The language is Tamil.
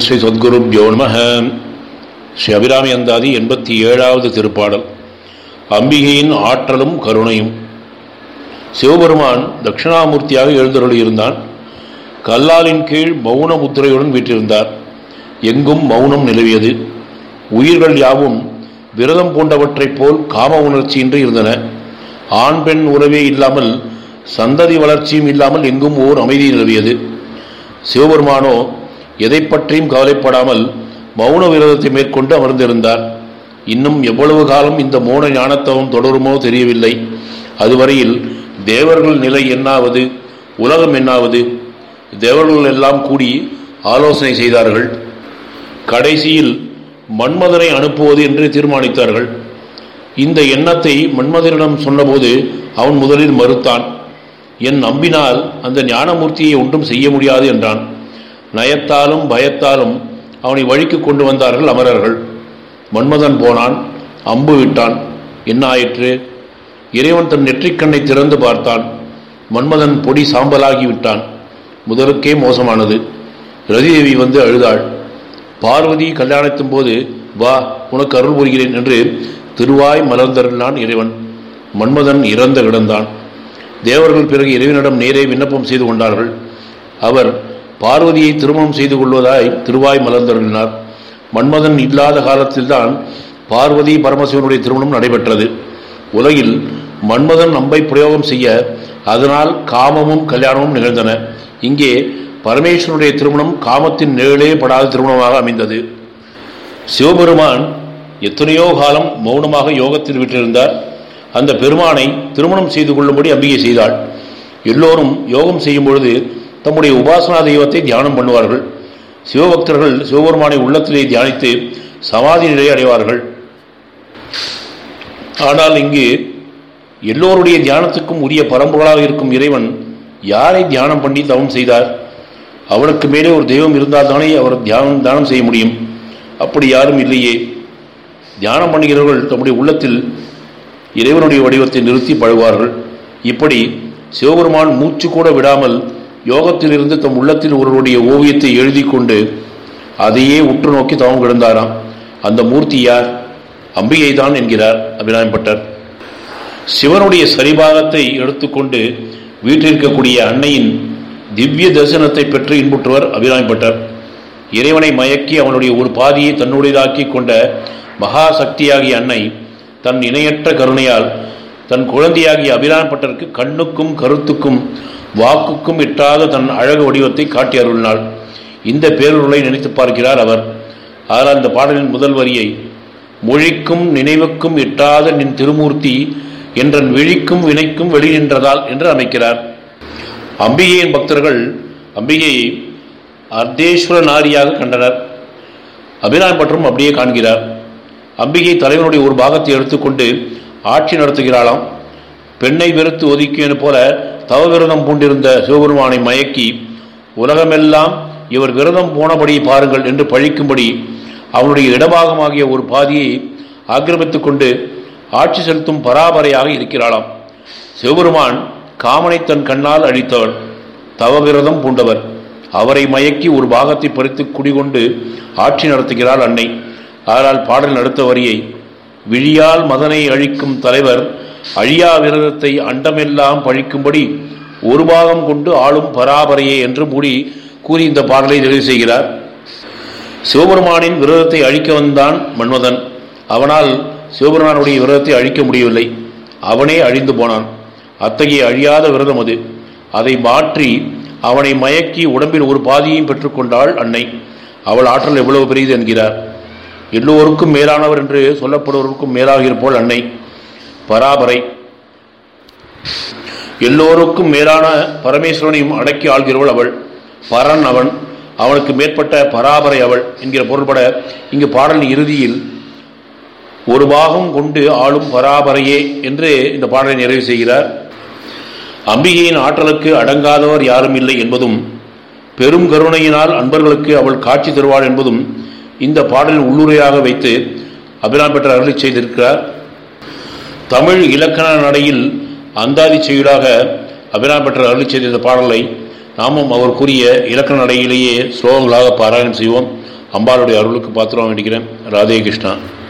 ஸ்ரீ சத்குருப்யோ நம ஸ்ரீ அபிராமி அந்தாதி எண்பத்தி ஏழாவது திருப்பாடல் அம்பிகையின் ஆற்றலும் கருணையும் சிவபெருமான் தட்சிணாமூர்த்தியாக எழுந்தருளியிருந்தான் கல்லாலின் கீழ் மௌன முத்திரையுடன் வீற்றிருந்தார் எங்கும் மௌனம் நிலவியது உயிர்கள் யாவும் விரதம் பூண்டவற்றைப் போல் காம உணர்ச்சியின்றி இருந்தன ஆண் பெண் உறவே இல்லாமல் சந்ததி வளர்ச்சியும் இல்லாமல் எங்கும் ஓர் அமைதி நிலவியது சிவபெருமானோ எதை பற்றியும் கவலைப்படாமல் மௌன விரதத்தை மேற்கொண்டு அமர்ந்திருந்தார் இன்னும் எவ்வளவு காலம் இந்த மௌன ஞானத்தவம் தொடருமோ தெரியவில்லை அதுவரையில் தேவர்கள் நிலை என்னாவது உலகம் என்னாவது தேவர்கள் எல்லாம் கூடி ஆலோசனை செய்தார்கள் கடைசியில் மன்மதனை அனுப்புவது என்று தீர்மானித்தார்கள் இந்த எண்ணத்தை மன்மதனிடம் சொன்னபோது அவன் முதலில் மறுத்தான் என் நம்பினால் அந்த ஞானமூர்த்தியை ஒன்றும் செய்ய முடியாது என்றான் நயத்தாலும் பயத்தாலும் அவனை வழிக்கு கொண்டு வந்தார்கள் அமரர்கள் மன்மதன் போனான் அம்பு விட்டான் என்ன ஆயிற்று இறைவன் தன் நெற்றிக்கண்ணை திறந்து பார்த்தான் மன்மதன் பொடி சாம்பலாகி விட்டான் முதலுக்கே மோசமானது ரதிதேவி வந்து அழுதாள் பார்வதி கல்யாணத்தின் போது வா உனக்கு அருள் புரிகிறேன் என்று திருவாய் மலர்ந்தருளான் இறைவன் மன்மதன் இறந்து கிடந்தான் தேவர்கள் பிறகு இறைவனிடம் நேரே விண்ணப்பம் செய்து கொண்டார்கள் அவர் பார்வதியை திருமணம் செய்து கொள்வதாய் திருவாய் மலர்ந்தருளினார் மன்மதன் இல்லாத காலத்தில்தான் பார்வதி பரமசிவனுடைய திருமணம் நடைபெற்றது உலகில் மன்மதன் அம்பை பிரயோகம் செய்ய அதனால் காமமும் கல்யாணமும் நிகழ்ந்தன இங்கே பரமேஸ்வரனுடைய திருமணம் காமத்தின் நிழலே படாத திருமணமாக அமைந்தது சிவபெருமான் எத்தனையோ காலம் மௌனமாக யோகத்தில் விட்டிருந்தார் அந்த பெருமானை திருமணம் செய்து கொள்ளும்படி அம்பிகை செய்தாள் எல்லோரும் யோகம் செய்யும் பொழுது தம்முடைய உபாசனா தெய்வத்தை தியானம் பண்ணுவார்கள் சிவபக்தர்கள் சிவபெருமானை உள்ளத்திலே தியானித்து சமாதி நிலை அடைவார்கள் ஆனால் இங்கு எல்லோருடைய தியானத்துக்கும் உரிய பரம்பொருளாக இருக்கும் இறைவன் யாரை தியானம் பண்ணி தவம் செய்தார் அவனுக்கு மேலே ஒரு தெய்வம் இருந்தால் தானே அவர் தியானம் தானம் செய்ய முடியும் அப்படி யாரும் இல்லையே தியானம் பண்ணுகிறவர்கள் தம்முடைய உள்ளத்தில் இறைவனுடைய வடிவத்தை நிறுத்தி பழகுவார்கள் இப்படி சிவபெருமான் மூச்சு கூட விடாமல் யோகத்திலிருந்து தம் உள்ளத்தில் ஒருவருடைய ஓவியத்தை எழுதி கொண்டு அதையே உற்று நோக்கி தவம் கிடந்தாராம் அந்த மூர்த்தி யார் அம்பிகை தான் என்கிறார் அபிராம்பட்டர் சிவனுடைய சரிபாகத்தை எடுத்துக்கொண்டு வீட்டிற்கக்கூடிய அன்னையின் திவ்ய தரிசனத்தை பெற்று இன்புற்றவர் அபிராம்பட்டர் இறைவனை மயக்கி அவனுடைய ஒரு பாதியை தன்னுடையதாக்கி கொண்ட மகா சக்தியாகிய அன்னை தன் இணையற்ற கருணையால் தன் குழந்தையாகிய அபிராம்பட்டருக்கு கண்ணுக்கும் கருத்துக்கும் வாக்குக்கும் எட்டாத தன் அழகு வடிவத்தை காட்டி அருளினாள் இந்த பேருருளை நினைத்து பார்க்கிறார் அவர் ஆனால் அந்த பாடலின் முதல் வரியை மொழிக்கும் நினைவுக்கும் எட்டாத நின் திருமூர்த்தி என்றன் விழிக்கும் வினைக்கும் வெளி நின்றதால் என்று அமைக்கிறார் அம்பிகையின் பக்தர்கள் அம்பிகையை அர்த்தேஸ்வர நாரியாக கண்டனர் அபிராம் பற்றும் அப்படியே காண்கிறார் அம்பிகை தலைவனுடைய ஒரு பாகத்தை எடுத்துக்கொண்டு ஆட்சி நடத்துகிறாளாம் பெண்ணை வெறுத்து ஒதுக்கியது போல தவ விரதம் பூண்டிருந்த சிவபெருமானை மயக்கி உலகமெல்லாம் இவர் விரதம் போனபடி பாருங்கள் என்று பழிக்கும்படி அவனுடைய இடபாகமாகிய ஒரு பாதியை ஆக்கிரமித்துக் கொண்டு ஆட்சி செலுத்தும் பராபரையாக இருக்கிறாளாம் சிவபெருமான் காமனை தன் கண்ணால் அழித்தவர் தவவிரதம் பூண்டவர் அவரை மயக்கி ஒரு பாகத்தை பறித்து குடிகொண்டு ஆட்சி நடத்துகிறாள் அன்னை ஆனால் பாடல் அடுத்த வரியை விழியால் மதனை அழிக்கும் தலைவர் அழியா விரதத்தை அண்டமெல்லாம் பழிக்கும்படி ஒரு பாகம் கொண்டு ஆளும் பராபரையே என்று மூடி கூறி இந்த பாடலை நிறைவு செய்கிறார் சிவபெருமானின் விரதத்தை அழிக்க வந்தான் மன்மதன் அவனால் சிவபெருமானுடைய விரதத்தை அழிக்க முடியவில்லை அவனே அழிந்து போனான் அத்தகைய அழியாத விரதம் அது அதை மாற்றி அவனை மயக்கி உடம்பில் ஒரு பாதியையும் பெற்றுக்கொண்டாள் அன்னை அவள் ஆற்றல் எவ்வளவு பெரியது என்கிறார் எல்லோருக்கும் மேலானவர் என்று சொல்லப்படுவதற்கும் மேலாக இருப்போல் அன்னை பராபரை எல்லோருக்கும் மேலான பரமேஸ்வரனையும் அடக்கி ஆள்கிறவள் அவள் பரன் அவன் அவனுக்கு மேற்பட்ட பராபரை அவள் என்கிற பொருள்பட இங்கு பாடலின் இறுதியில் ஒரு பாகம் கொண்டு ஆளும் பராபரையே என்று இந்த பாடலை நிறைவு செய்கிறார் அம்பிகையின் ஆற்றலுக்கு அடங்காதவர் யாரும் இல்லை என்பதும் பெரும் கருணையினால் அன்பர்களுக்கு அவள் காட்சி தருவாள் என்பதும் இந்த பாடலில் உள்ளுரையாக வைத்து அபிராம் பெற்ற அருளி செய்திருக்கிறார் தமிழ் இலக்கண நடையில் அந்தாதி செய்யுளாக அபிராம் பெற்ற அருளி செய்த இந்த பாடலை நாமும் அவர் கூறிய இலக்கண நடையிலேயே ஸ்லோகங்களாக பாராயணம் செய்வோம் அம்பாளுடைய அருளுக்கு பாத்திரம் வேண்டிக்கிறேன் ராதே கிருஷ்ணா